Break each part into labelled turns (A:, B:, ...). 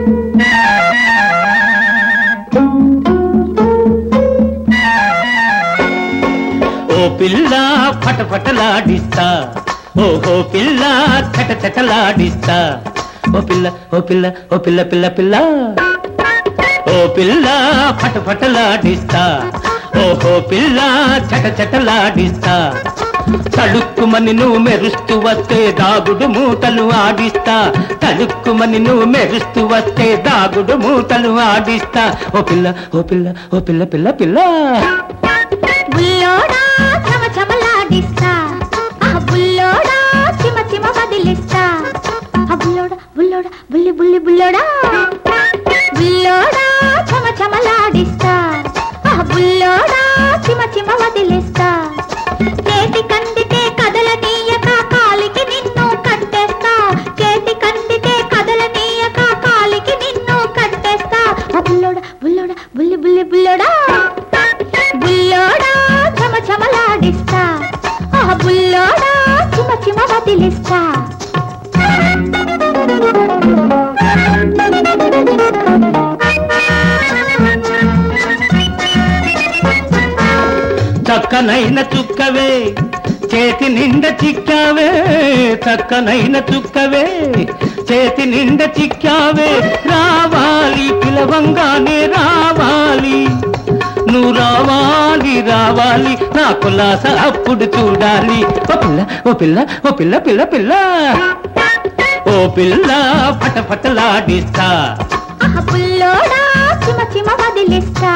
A: ఓ పిల్ల పటపటలాడిస్తా ఓహో పిల్ల చట చటలాడిస్తా ఓ పిల్ల ఓ పిల్ల ఓ పిల్ల పిల్ల పిల్ల ఓ పిల్ల పటపటలాడిస్తా ఓహో పిల్ల చట చటలాడిస్తా తడుక్కుమని నువ్వు మెరుస్తూ వస్తే దాగుడు మూతలు ఆడిస్తా తడుక్కుమని నువ్వు మెరుస్తూ వస్తే దాగుడు మూతలు ఆడిస్తా ఓ పిల్ల ఓ పిల్ల ఓ పిల్ల పిల్ల పిల్ల
B: బుల్లోడా చమ చమలాడిస్తా ఆ బుల్లోడా చిమ చిమ వదిలిస్తా ఆ బుల్లోడా బుల్లోడా బుల్లి బుల్లి బుల్లోడా బుల్లోడా చమ చమలాడిస్తా ఆ బుల్లోడా చిమ చిమ వదిలిస్తా చేతి కందితే కదలనీయక కాలికి నిన్ను కట్టేస్తా చేతి కందితే కదలనీయక కాలికి నిన్ను కట్టేస్తా ఆ బుల్లోడా బుల్లోడా బుల్లి బుల్లి బుల్లోడా బుల్లోడా చమ చమలాడిస్తా ఆ బుల్లోడా చిమ చిమ వదిలిస్తా
A: చక్కనైన చుక్కవే చేతి నిండా చిక్కావే చక్కనైన చుక్కవే చేతి నిండా చిక్కావే రావాలి పిలవంగానే రావాలి నువ్వు రావాలి రావాలి నా కులాస అప్పుడు చూడాలి ఓ పిల్ల ఓ పిల్ల ఓ పిల్ల పిల్ల పిల్ల ఓ పిల్ల పట పటలాడిస్తా
B: ఆ బుల్లోడా చిమ చిమ వదిలిస్తా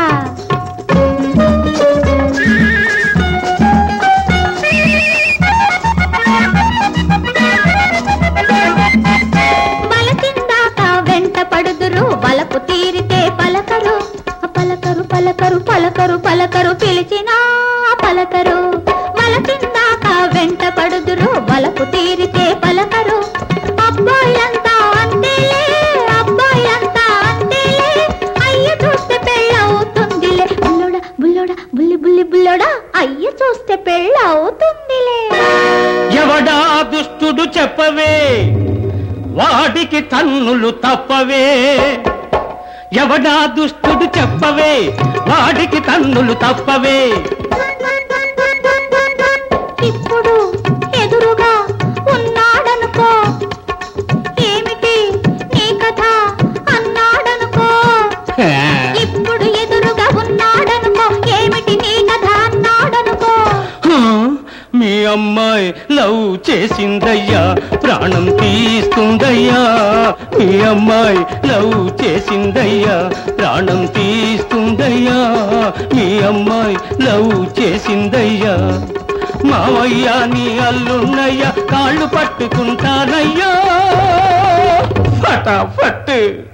B: బలకిందాక వెంట పడుదురు బలపు తీరితే పలకరు పలకరు పలకరు పలకరు పలకరు పిలిచినా పలకరు బలకిందాక వెంట పడుదురు బలపు తీరితే పలకరు అబ్బాయిలంతా అంతేలే అబ్బాయిలంతా అంతేలే అయ్య చూస్తే పెళ్ళవుతుందిలే బుల్లోడా బుల్లోడా బుల్లి బుల్లి బుల్లోడా అయ్య చూస్తే పెళ్ళవుతుందిలే
A: ఎవడా దుష్టుడు చెప్పవే వాడికి తన్నులు తప్పవే ఎవడా దుష్టుడు చెప్పవే వాడికి తన్నులు తప్పవే
B: ఇప్పుడు ఎదురుగా ఉన్నాడనుకో ఏమిటి నీ కథ అన్నాడనుకో ఇప్పుడు ఎదురుగా ఉన్నాడనుకో ఏమిటి నీ కథ అన్నాడనుకో
A: హా, మీ అమ్మాయి లవ్ చేసిందయ్యా ప్రాణం తీస్తుందయ్యా మీ అమ్మాయి లవ్ చేసిందయ్యా ప్రాణం తీస్తుందయ్యా మీ అమ్మాయి లవ్ చేసిందయ్యా మావయ్య నీ అల్లున్నయ్యా కాళ్ళు పట్టుకుంటానయ్యా ఫటాఫట్